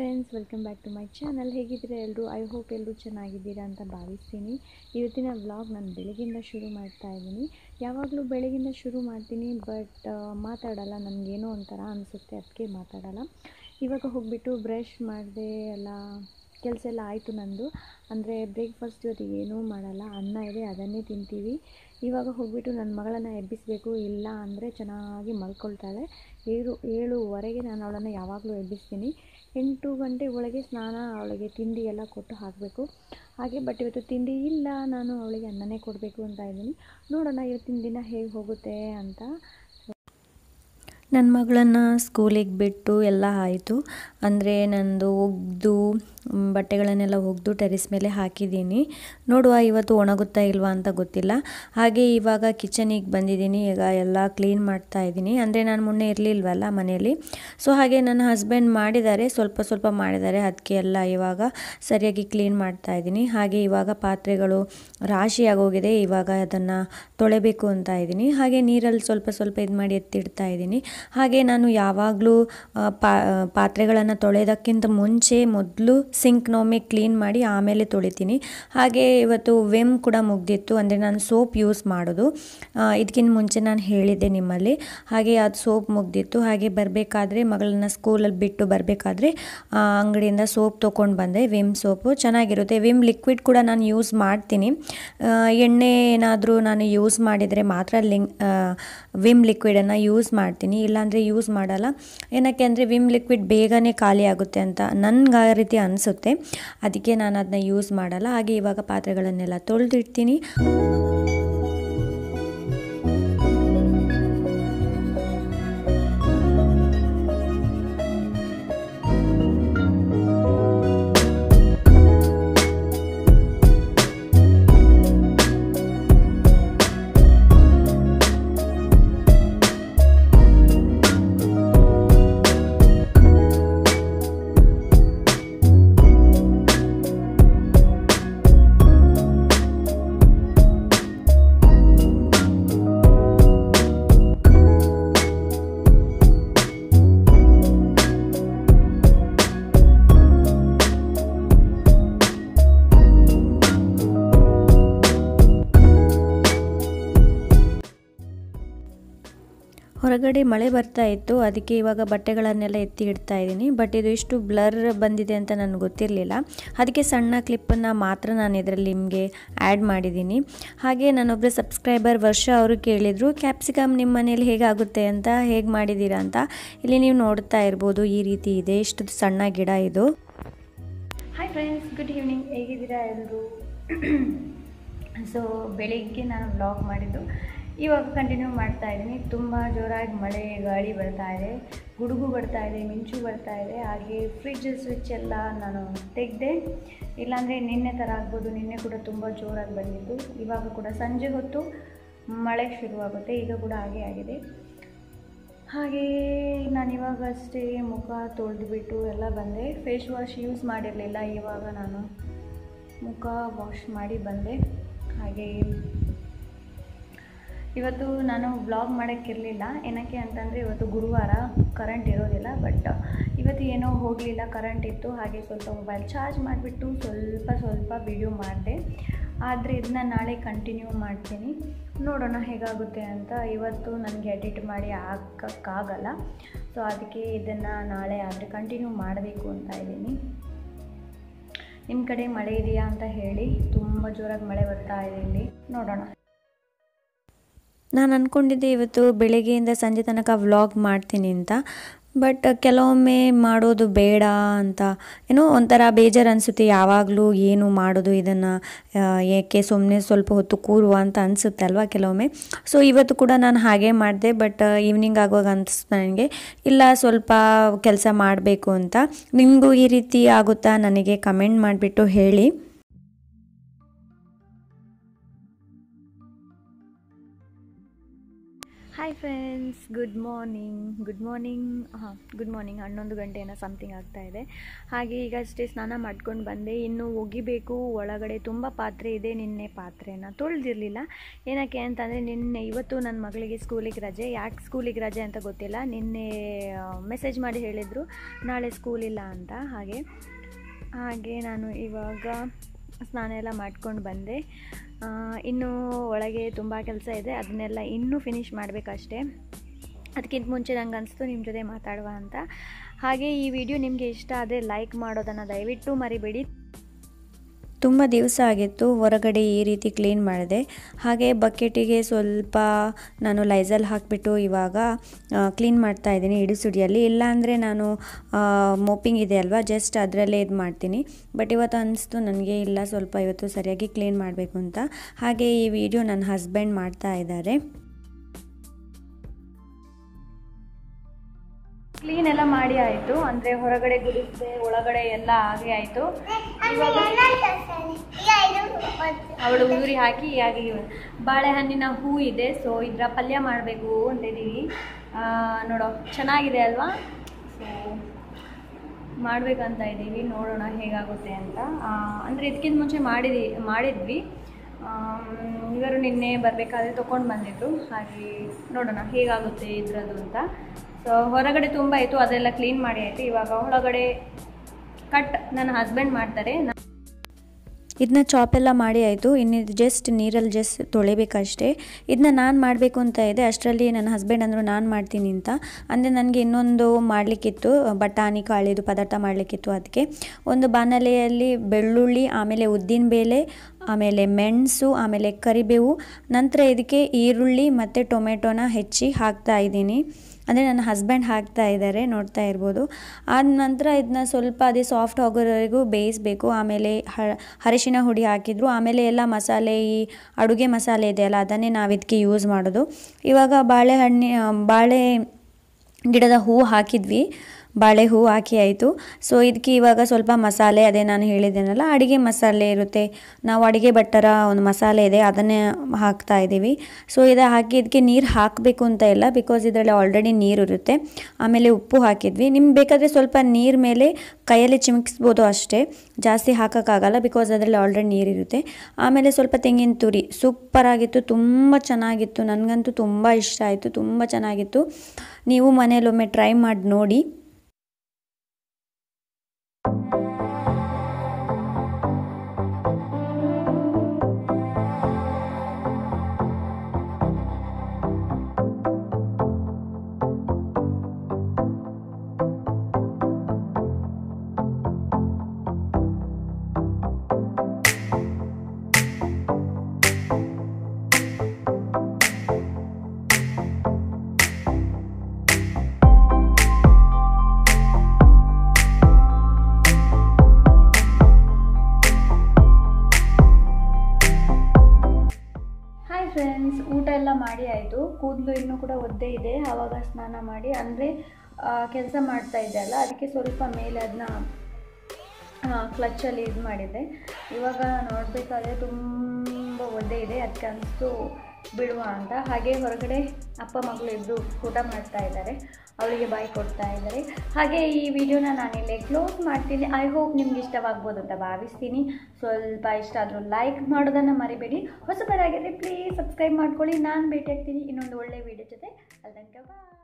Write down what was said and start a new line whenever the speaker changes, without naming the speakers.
friends welcome back to my channel ಹೇಗಿದ್ದೀರಾ ಎಲ್ಲರೂ I hope ಎಲ್ಲರೂ ಚೆನ್ನಾಗಿದ್ದೀರಾ ಅಂತ ಭಾವಿಸ್ತೀನಿ ಇವತ್ತಿನ ವ್ಲಾಗ್ ನಾನು ಬೆಳಗಿಂದ ಶುರು ಮಾಡ್ತಾ ಇದ್ದೀನಿ ಯಾವಾಗಲೂ ಬೆಳಗಿಂದ ಶುರು ಮಾಡ್ತೀನಿ ಬಟ್ ಮಾತಾಡಲ್ಲ ನನಗೇನೋ ಒಂಥರ ಅನಿಸುತ್ತೆ ಅದಕ್ಕೆ ಮಾತಾಡಲ್ಲ ಇವಾಗ ಹೋಗಿಬಿಟ್ಟು ಬ್ರಷ್ ಮಾಡಿದೆ ಎಲ್ಲ ಕೆಲಸ ಎಲ್ಲ ಆಯಿತು ನಂದು ಅಂದರೆ ಬ್ರೇಕ್ಫಾಸ್ಟ್ ಇವತ್ತಿಗೆ ಏನೂ ಮಾಡಲ್ಲ ಅನ್ನ ಇದೆ ಅದನ್ನೇ ತಿಂತೀವಿ ಇವಾಗ ಹೋಗ್ಬಿಟ್ಟು ನನ್ನ ಮಗಳನ್ನು ಎಬ್ಬಿಸಬೇಕು ಇಲ್ಲ ಅಂದರೆ ಚೆನ್ನಾಗಿ ಮಲ್ಕೊಳ್ತಾಳೆ ಏಳು ಏಳುವರೆಗೆ ನಾನು ಅವಳನ್ನು ಯಾವಾಗಲೂ ಎಬ್ಬಿಸ್ತೀನಿ ಎಂಟು ಗಂಟೆ ಒಳಗೆ ಸ್ನಾನ ಅವಳಿಗೆ ತಿಂಡಿ ಎಲ್ಲ ಕೊಟ್ಟು ಹಾಕಬೇಕು ಹಾಗೆ ಬಟ್ ಇವತ್ತು ತಿಂಡಿ ಇಲ್ಲ ನಾನು ಅವಳಿಗೆ ಅನ್ನನೇ ಕೊಡಬೇಕು ಅಂತ ಇದ್ದೀನಿ ನೋಡೋಣ ಇವತ್ತಿನ ದಿನ ಹೇಗೆ ಹೋಗುತ್ತೆ ಅಂತ ನನ್ನ ಮಗಳನ್ನು ಸ್ಕೂಲಿಗೆ ಬಿಟ್ಟು ಎಲ್ಲ ಆಯಿತು ಅಂದರೆ ನಂದು ಒಗೆದು ಬಟ್ಟೆಗಳನ್ನೆಲ್ಲ ಒಗೆದು ಟೆರೆಸ್ ಮೇಲೆ ಹಾಕಿದ್ದೀನಿ ನೋಡುವ ಇವತ್ತು ಒಣಗುತ್ತಾ ಇಲ್ವಾ ಅಂತ ಗೊತ್ತಿಲ್ಲ ಹಾಗೆ ಇವಾಗ ಕಿಚನಿಗೆ ಬಂದಿದ್ದೀನಿ ಈಗ ಎಲ್ಲ ಕ್ಲೀನ್ ಮಾಡ್ತಾ ಇದ್ದೀನಿ ಅಂದರೆ ನಾನು ಮೊನ್ನೆ ಇರಲಿಲ್ವಲ್ಲ ಮನೆಯಲ್ಲಿ ಸೊ ಹಾಗೆ ನನ್ನ ಹಸ್ಬೆಂಡ್ ಮಾಡಿದ್ದಾರೆ ಸ್ವಲ್ಪ ಸ್ವಲ್ಪ ಮಾಡಿದ್ದಾರೆ ಅದಕ್ಕೆ ಎಲ್ಲ ಇವಾಗ ಸರಿಯಾಗಿ ಕ್ಲೀನ್ ಮಾಡ್ತಾ ಇದ್ದೀನಿ ಹಾಗೆ ಇವಾಗ ಪಾತ್ರೆಗಳು ರಾಶಿಯಾಗೋಗಿದೆ ಇವಾಗ ಅದನ್ನು ತೊಳೆಬೇಕು ಅಂತ ಇದ್ದೀನಿ ಹಾಗೆ ನೀರಲ್ಲಿ ಸ್ವಲ್ಪ ಸ್ವಲ್ಪ ಇದು ಮಾಡಿ ಎತ್ತಿಡ್ತಾ ಇದ್ದೀನಿ ಹಾಗೆ ನಾನು ಯಾವಾಗಲೂ ಪಾ ಪಾತ್ರೆಗಳನ್ನು ತೊಳೆಯೋದಕ್ಕಿಂತ ಮುಂಚೆ ಮೊದಲು ಸಿಂಕ್ನೊಮ್ಮೆ ಕ್ಲೀನ್ ಮಾಡಿ ಆಮೇಲೆ ತೊಳಿತೀನಿ ಹಾಗೆ ಇವತ್ತು ವೆಮ್ ಕೂಡ ಮುಗ್ದಿತ್ತು ಅಂದರೆ ನಾನು ಸೋಪ್ ಯೂಸ್ ಮಾಡೋದು ಇದಕ್ಕಿಂತ ಮುಂಚೆ ನಾನು ಹೇಳಿದ್ದೆ ನಿಮ್ಮಲ್ಲಿ ಹಾಗೆ ಅದು ಸೋಪ್ ಮುಗ್ದಿತ್ತು ಹಾಗೆ ಬರಬೇಕಾದ್ರೆ ಮಗಳನ್ನ ಸ್ಕೂಲಲ್ಲಿ ಬಿಟ್ಟು ಬರಬೇಕಾದ್ರೆ ಅಂಗಡಿಯಿಂದ ಸೋಪ್ ತೊಗೊಂಡು ಬಂದೆ ವಿಮ್ ಸೋಪು ಚೆನ್ನಾಗಿರುತ್ತೆ ವಿಮ್ ಲಿಕ್ವಿಡ್ ಕೂಡ ನಾನು ಯೂಸ್ ಮಾಡ್ತೀನಿ ಎಣ್ಣೆ ಏನಾದರೂ ನಾನು ಯೂಸ್ ಮಾಡಿದರೆ ಮಾತ್ರ ಲಿಂಕ್ ವಿಮ್ ಲಿಕ್ವಿಡನ್ನು ಯೂಸ್ ಮಾಡ್ತೀನಿ ಇಲ್ಲಾಂದರೆ ಯೂಸ್ ಮಾಡಲ್ಲ ಏನಕ್ಕೆ ಅಂದರೆ ವಿಮ್ ಲಿಕ್ವಿಡ್ ಬೇಗನೆ ಖಾಲಿ ಆಗುತ್ತೆ ಅಂತ ನನಗೆ ಆ ರೀತಿ ಅನಿಸುತ್ತೆ ಅದಕ್ಕೆ ನಾನು ಅದನ್ನ ಯೂಸ್ ಮಾಡಲ್ಲ ಹಾಗೆ ಇವಾಗ ಪಾತ್ರೆಗಳನ್ನೆಲ್ಲ ತೊಳೆದಿಡ್ತೀನಿ ಹೊರಗಡೆ ಮಳೆ ಬರ್ತಾ ಇತ್ತು ಅದಕ್ಕೆ ಇವಾಗ ಬಟ್ಟೆಗಳನ್ನೆಲ್ಲ ಎತ್ತಿ ಇಡ್ತಾ ಇದ್ದೀನಿ ಬಟ್ ಇದು ಇಷ್ಟು ಬ್ಲರ್ ಬಂದಿದೆ ಅಂತ ನನಗೆ ಗೊತ್ತಿರಲಿಲ್ಲ ಅದಕ್ಕೆ ಸಣ್ಣ ಕ್ಲಿಪ್ಪನ್ನು ಮಾತ್ರ ನಾನು ಇದರಲ್ಲಿ ನಿಮಗೆ ಆ್ಯಡ್ ಮಾಡಿದ್ದೀನಿ ಹಾಗೆ ನನ್ನೊಬ್ಬರು ಸಬ್ಸ್ಕ್ರೈಬರ್ ವರ್ಷ ಅವರು ಕೇಳಿದರು ಕ್ಯಾಪ್ಸಿಕಮ್ ನಿಮ್ಮ ಮನೇಲಿ ಹೇಗಾಗುತ್ತೆ ಅಂತ ಹೇಗೆ ಮಾಡಿದ್ದೀರಾ ಅಂತ ಇಲ್ಲಿ ನೀವು ನೋಡ್ತಾ ಇರ್ಬೋದು ಈ ರೀತಿ ಇದೆ ಇಷ್ಟು ಸಣ್ಣ ಗಿಡ ಇದು ಹಾಯ್ ಫ್ರೆಂಡ್ಸ್ ಗುಡ್ ಈವ್ನಿಂಗ್ ಹೇಗಿದ್ದೀರಾ ಎಲ್ಲರೂ ಸೊ ಬೆಳಿಗ್ಗೆ ನಾನು ವ್ಲಾಗ್ ಮಾಡಿದ್ದು ಇವಾಗ ಕಂಟಿನ್ಯೂ ಮಾಡ್ತಾ ಇದ್ದೀನಿ ತುಂಬ ಜೋರಾಗಿ ಮಳೆ ಗಾಳಿ ಬರ್ತಾ ಇದೆ ಗುಡುಗು ಬರ್ತಾ ಇದೆ ಮಿಂಚು ಬರ್ತಾ ಇದೆ ಹಾಗೆ ಫ್ರಿಜ್ ಸ್ವಿಚ್ ಎಲ್ಲ ನಾನು ತೆಗೆದೆ ಇಲ್ಲಾಂದರೆ ನಿನ್ನೆ ಥರ ಆಗ್ಬೋದು ನಿನ್ನೆ ಕೂಡ ತುಂಬ ಜೋರಾಗಿ ಬಂದಿತ್ತು ಇವಾಗ ಕೂಡ ಸಂಜೆ ಹೊತ್ತು ಮಳೆ ಶುರುವಾಗುತ್ತೆ ಈಗ ಕೂಡ ಹಾಗೆ ಆಗಿದೆ ಹಾಗೆ ನಾನು ಇವಾಗ ಅಷ್ಟೇ ಮುಖ ತೊಳೆದುಬಿಟ್ಟು ಎಲ್ಲ ಬಂದೆ ಫೇಸ್ ವಾಶ್ ಯೂಸ್ ಮಾಡಿರಲಿಲ್ಲ ಇವಾಗ ನಾನು ಮುಖ ವಾಶ್ ಮಾಡಿ ಬಂದೆ ಹಾಗೆ ಇವತ್ತು ನಾನು ವ್ಲಾಗ್ ಮಾಡೋಕ್ಕಿರಲಿಲ್ಲ ಏನಕ್ಕೆ ಅಂತಂದರೆ ಇವತ್ತು ಗುರುವಾರ ಕರೆಂಟ್ ಇರೋದಿಲ್ಲ ಬಟ್ ಇವತ್ತು ಏನೋ ಹೋಗಲಿಲ್ಲ ಕರೆಂಟ್ ಇತ್ತು ಹಾಗೆ ಸ್ವಲ್ಪ ಮೊಬೈಲ್ ಚಾರ್ಜ್ ಮಾಡಿಬಿಟ್ಟು ಸ್ವಲ್ಪ ಸ್ವಲ್ಪ ವಿಡಿಯೋ ಮಾಡಿದೆ ಆದರೆ ಇದನ್ನ ನಾಳೆ ಕಂಟಿನ್ಯೂ ಮಾಡ್ತೀನಿ ನೋಡೋಣ ಹೇಗಾಗುತ್ತೆ ಅಂತ ಇವತ್ತು ನನಗೆ ಎಡಿಟ್ ಮಾಡಿ ಹಾಕೋಕ್ಕಾಗಲ್ಲ ಸೊ ಅದಕ್ಕೆ ಇದನ್ನು ನಾಳೆ ಆದರೆ ಕಂಟಿನ್ಯೂ ಮಾಡಬೇಕು ಅಂತ ಇದ್ದೀನಿ ನಿಮ್ಮ ಕಡೆ ಮಳೆ ಇದೆಯಾ ಅಂತ ಹೇಳಿ ತುಂಬ ಜೋರಾಗಿ ಮಳೆ ಬರ್ತಾ ಇದೆ ಇಲ್ಲಿ ನೋಡೋಣ ನಾನು ಅಂದ್ಕೊಂಡಿದ್ದೆ ಇವತ್ತು ಬೆಳಗ್ಗೆಯಿಂದ ಸಂಜೆ ತನಕ ವ್ಲಾಗ್ ಮಾಡ್ತೀನಿ ಅಂತ ಬಟ್ ಕೆಲವೊಮ್ಮೆ ಮಾಡೋದು ಬೇಡ ಅಂತ ಏನೋ ಒಂಥರ ಬೇಜಾರು ಅನಿಸುತ್ತೆ ಯಾವಾಗಲೂ ಏನು ಮಾಡೋದು ಇದನ್ನು ಏಕೆ ಸುಮ್ಮನೆ ಸ್ವಲ್ಪ ಹೊತ್ತು ಕೂರುವ ಅಂತ ಅನಿಸುತ್ತೆ ಅಲ್ವಾ ಕೆಲವೊಮ್ಮೆ ಸೊ ಇವತ್ತು ಕೂಡ ನಾನು ಹಾಗೆ ಮಾಡಿದೆ ಬಟ್ ಈವ್ನಿಂಗ್ ಆಗುವಾಗ ಅನಿಸ್ತು ನನಗೆ ಇಲ್ಲ ಸ್ವಲ್ಪ ಕೆಲಸ ಮಾಡಬೇಕು ಅಂತ ನಿಮಗೂ ಈ ರೀತಿ ಆಗುತ್ತಾ ನನಗೆ ಕಮೆಂಟ್ ಮಾಡಿಬಿಟ್ಟು ಹೇಳಿ hi friends good morning good morning ಹಾಂ ಗುಡ್ ಮಾರ್ನಿಂಗ್ ಹನ್ನೊಂದು ಗಂಟೆ ಏನೋ ಸಮಥಿಂಗ್ ಆಗ್ತಾ ಇದೆ ಹಾಗೆ ಈಗ ಅಷ್ಟೇ ಸ್ನಾನ ಮಾಡ್ಕೊಂಡು ಬಂದೆ ಇನ್ನು ಒಗಿಬೇಕು ಒಳಗಡೆ ತುಂಬ ಪಾತ್ರೆ ಇದೆ ನಿನ್ನೆ ಪಾತ್ರೆನ ತೊಳೆದಿರಲಿಲ್ಲ ಏನಕ್ಕೆ ಅಂತಂದರೆ ನಿನ್ನೆ ಇವತ್ತು ನನ್ನ ಮಗಳಿಗೆ ಸ್ಕೂಲಿಗೆ ರಜೆ ಯಾಕೆ ಸ್ಕೂಲಿಗೆ ರಜೆ ಅಂತ ಗೊತ್ತಿಲ್ಲ ನಿನ್ನೆ ಮೆಸೇಜ್ ಮಾಡಿ ಹೇಳಿದರು ನಾಳೆ ಸ್ಕೂಲ್ ಇಲ್ಲ ಅಂತ ಹಾಗೆ ಹಾಗೆ ನಾನು ಇವಾಗ ಸ್ನಾನ ಎಲ್ಲ ಮಾಡ್ಕೊಂಡು ಬಂದೆ ಆ, ಇನ್ನೂ ಒಳಗೆ ತುಂಬ ಕೆಲಸ ಇದೆ ಅದನ್ನೆಲ್ಲ ಇನ್ನೂ ಫಿನಿಷ್ ಮಾಡಬೇಕಷ್ಟೇ ಅದಕ್ಕಿಂತ ಮುಂಚೆ ನಂಗೆ ಅನಿಸ್ತು ನಿಮ್ಮ ಜೊತೆ ಮಾತಾಡುವ ಅಂತ ಹಾಗೆ ಈ ವಿಡಿಯೋ ನಿಮಗೆ ಇಷ್ಟ ಆದರೆ ಲೈಕ್ ಮಾಡೋದನ್ನು ದಯವಿಟ್ಟು ಮರಿಬೇಡಿ
ತುಂಬ ದಿವಸ ಆಗಿತ್ತು ಹೊರಗಡೆ ಈ ರೀತಿ ಕ್ಲೀನ್ ಮಾಡಿದೆ ಹಾಗೆ ಬಕೆಟಿಗೆ ಸ್ವಲ್ಪ ನಾನು ಲೈಸಲ್ ಹಾಕಿಬಿಟ್ಟು ಇವಾಗ ಕ್ಲೀನ್ ಮಾಡ್ತಾ ಇದ್ದೀನಿ ಇಡಿಸುಡಿಯಲ್ಲಿ ಇಲ್ಲಾಂದರೆ ನಾನು ಮೋಪಿಂಗ್ ಇದೆ ಅಲ್ವಾ ಜಸ್ಟ್ ಅದರಲ್ಲೇ ಇದು ಮಾಡ್ತೀನಿ ಬಟ್ ಇವತ್ತು ಅನಿಸ್ತು ನನಗೆ ಇಲ್ಲ ಸ್ವಲ್ಪ ಇವತ್ತು ಸರಿಯಾಗಿ ಕ್ಲೀನ್ ಮಾಡಬೇಕು ಅಂತ ಹಾಗೆ ಈ ವಿಡಿಯೋ ನನ್ನ ಹಸ್ಬೆಂಡ್ ಮಾಡ್ತಾ ಇದ್ದಾರೆ
ಕ್ಲೀನ್ ಎಲ್ಲ ಮಾಡಿ ಆಯಿತು ಅಂದರೆ ಹೊರಗಡೆ ಗುಡಿಸಿದೆ ಒಳಗಡೆ ಎಲ್ಲ ಹಾಗೆ ಆಯಿತು ಇವಾಗ ಅವಳು ಉದುರಿ ಹಾಕಿ ಹಾಗೆ ಬಾಳೆಹಣ್ಣಿನ ಹೂ ಇದೆ ಸೊ ಇದರ ಪಲ್ಯ ಮಾಡಬೇಕು ಅಂತಿದ್ದೀವಿ ಆ, ನೋಡೋ ಚೆನ್ನಾಗಿದೆ ಅಲ್ವಾ ಸೊ ಮಾಡಬೇಕಂತ ಇದ್ದೀವಿ ನೋಡೋಣ ಹೇಗಾಗುತ್ತೆ ಅಂತ ಅಂದರೆ ಇದಕ್ಕಿಂತ ಮುಂಚೆ ಮಾಡಿದಿ ಮಾಡಿದ್ವಿ ಆಮ್, ಇವರು ನಿನ್ನೆ ಬರಬೇಕಾದ್ರೆ ತೊಗೊಂಡು ಬಂದಿದ್ರು ಹಾಗೆ ನೋಡೋಣ ಹೇಗಾಗುತ್ತೆ ಇದ್ರದ್ದು ಅಂತ ಸೊ ಹೊರಗಡೆ ತುಂಬ ಇತ್ತು ಅದೆಲ್ಲ ಕ್ಲೀನ್ ಮಾಡಿ ಆಯಿತು ಇವಾಗ ಒಳಗಡೆ ಕಟ್ ನನ್ನ ಹಸ್ಬೆಂಡ್ ಮಾಡ್ತಾರೆ ನಾ-
ಇದನ್ನ ಚಾಪ್ ಎಲ್ಲ ಮಾಡಿ ಆಯಿತು ಇನ್ನು ಜಸ್ಟ್ ನೀರಲ್ಲಿ ಜಸ್ಟ್ ತೊಳಿಬೇಕಷ್ಟೇ ಇದನ್ನ ನಾನು ಮಾಡಬೇಕು ಅಂತ ಇದೆ ಅಷ್ಟರಲ್ಲಿ ನನ್ನ ಹಸ್ಬೆಂಡ್ ಅಂದರು ನಾನು ಮಾಡ್ತೀನಿ ಅಂತ ಅಂದರೆ ನನಗೆ ಇನ್ನೊಂದು ಮಾಡಲಿಕ್ಕಿತ್ತು ಬಟಾಣಿ ಕಾಳಿದು ಪದಾರ್ಥ ಮಾಡಲಿಕ್ಕಿತ್ತು ಅದಕ್ಕೆ ಒಂದು ಬಾಣಲೆಯಲ್ಲಿ ಬೆಳ್ಳುಳ್ಳಿ ಆಮೇಲೆ ಉದ್ದಿನಬೇಳೆ ಆಮೇಲೆ ಮೆಣಸು ಆಮೇಲೆ ಕರಿಬೇವು ನಂತರ ಇದಕ್ಕೆ ಈರುಳ್ಳಿ ಮತ್ತು ಟೊಮೆಟೊನ ಹೆಚ್ಚಿ ಹಾಕ್ತಾ ಇದ್ದೀನಿ ಅಂದರೆ ನನ್ನ ಹಸ್ಬೆಂಡ್ ಹಾಕ್ತಾ ಇದ್ದಾರೆ ನೋಡ್ತಾ ಇರ್ಬೋದು ಆದ ನಂತರ ಇದನ್ನ ಸ್ವಲ್ಪ ಅದೇ ಸಾಫ್ಟ್ ಆಗೋವರೆಗೂ ಬೇಯಿಸಬೇಕು ಆಮೇಲೆ ಹ ಅರಿಶಿನ ಹುಡಿ ಹಾಕಿದ್ರು ಆಮೇಲೆ ಎಲ್ಲ ಮಸಾಲೆ ಈ ಅಡುಗೆ ಮಸಾಲೆ ಇದೆಯಲ್ಲ ಅದನ್ನೇ ನಾವು ಇದಕ್ಕೆ ಯೂಸ್ ಮಾಡೋದು ಇವಾಗ ಬಾಳೆಹಣ್ಣಿ ಬಾಳೆ ಗಿಡದ ಹೂವು ಹಾಕಿದ್ವಿ ಬಾಳೆ ಹೂವು ಹಾಕಿ ಆಯಿತು ಸೊ ಇದಕ್ಕೆ ಇವಾಗ ಸ್ವಲ್ಪ ಮಸಾಲೆ ಅದೇ ನಾನು ಹೇಳಿದ್ದೇನಲ್ಲ ಅಡುಗೆ ಮಸಾಲೆ ಇರುತ್ತೆ ನಾವು ಅಡುಗೆ ಭಟ್ಟರ ಒಂದು ಮಸಾಲೆ ಇದೆ ಅದನ್ನೇ ಹಾಕ್ತಾ ಇದ್ದೀವಿ ಸೊ ಇದು ಹಾಕಿ ಇದಕ್ಕೆ ನೀರು ಹಾಕಬೇಕು ಅಂತ ಇಲ್ಲ ಬಿಕಾಸ್ ಇದರಲ್ಲಿ ಆಲ್ರೆಡಿ ನೀರು ಇರುತ್ತೆ ಆಮೇಲೆ ಉಪ್ಪು ಹಾಕಿದ್ವಿ ನಿಮ್ಗೆ ಬೇಕಾದರೆ ಸ್ವಲ್ಪ ನೀರು ಮೇಲೆ ಕೈಯಲ್ಲಿ ಚಿಮುಕಿಸ್ಬೋದು ಅಷ್ಟೇ ಜಾಸ್ತಿ ಹಾಕೋಕ್ಕಾಗಲ್ಲ ಬಿಕಾಸ್ ಅದರಲ್ಲಿ ಆಲ್ರೆಡಿ ನೀರಿರುತ್ತೆ ಆಮೇಲೆ ಸ್ವಲ್ಪ ತೆಂಗಿನ ತುರಿ ಸೂಪರಾಗಿತ್ತು ತುಂಬ ಚೆನ್ನಾಗಿತ್ತು ನನಗಂತೂ ತುಂಬ ಇಷ್ಟ ಆಯಿತು ತುಂಬ ಚೆನ್ನಾಗಿತ್ತು ನೀವು ಮನೇಲಿ ಒಮ್ಮೆ ಟ್ರೈ ಮಾಡಿ ನೋಡಿ
ಹಾಯ್ ಫ್ರೆಂಡ್ಸ್ ಊಟ ಎಲ್ಲ ಮಾಡಿ ಆಯಿತು ಕೂದಲು ಇನ್ನೂ ಕೂಡ ಒದ್ದೆ ಇದೆ ಆವಾಗ ಸ್ನಾನ ಮಾಡಿ ಅಂದರೆ ಕೆಲಸ ಮಾಡ್ತಾ ಇದ್ದೆ ಅಲ್ಲ ಅದಕ್ಕೆ ಸ್ವಲ್ಪ ಮೇಲೆ ಅದನ್ನ ಕ್ಲಚ್ಚಲ್ಲಿ ಇದು ಮಾಡಿದ್ದೆ ಇವಾಗ ನೋಡಬೇಕಾದ್ರೆ ತುಂಬ ಒದ್ದೆ ಇದೆ ಅದಕ್ಕೆ ಅನಿಸ್ತು ಬಿಡುವ ಅಂತ ಹಾಗೆ ಹೊರಗಡೆ ಅಪ್ಪ ಮಗಳು ಇಬ್ಬರು ಊಟ ಮಾಡ್ತಾ ಇದ್ದಾರೆ ಅವಳಿಗೆ ಬಾಯಿ ಕೊಡ್ತಾ ಇದ್ದಾರೆ ಹಾಗೆ ಈ ವಿಡಿಯೋನ ನಾನಿಲ್ಲೇ ಕ್ಲೋಸ್ ಮಾಡ್ತೀನಿ ಐ ಹೋಪ್ ನಿಮ್ಗೆ ಇಷ್ಟವಾಗ್ಬೋದು ಅಂತ ಭಾವಿಸ್ತೀನಿ ಸ್ವಲ್ಪ ಇಷ್ಟ ಆದರೂ ಲೈಕ್ ಮಾಡೋದನ್ನು ಮರಿಬೇಡಿ ಹೊಸಬರಾಗಿದ್ದರೆ ಪ್ಲೀಸ್ ಸಬ್ಸ್ಕ್ರೈಬ್ ಮಾಡ್ಕೊಳ್ಳಿ ನಾನು ಭೇಟಿ ಆಗ್ತೀನಿ ಇನ್ನೊಂದು ಒಳ್ಳೆ ವಿಡಿಯೋ ಜೊತೆ ಅಲ್ಲಿ ತನಕ ಬಾಯ್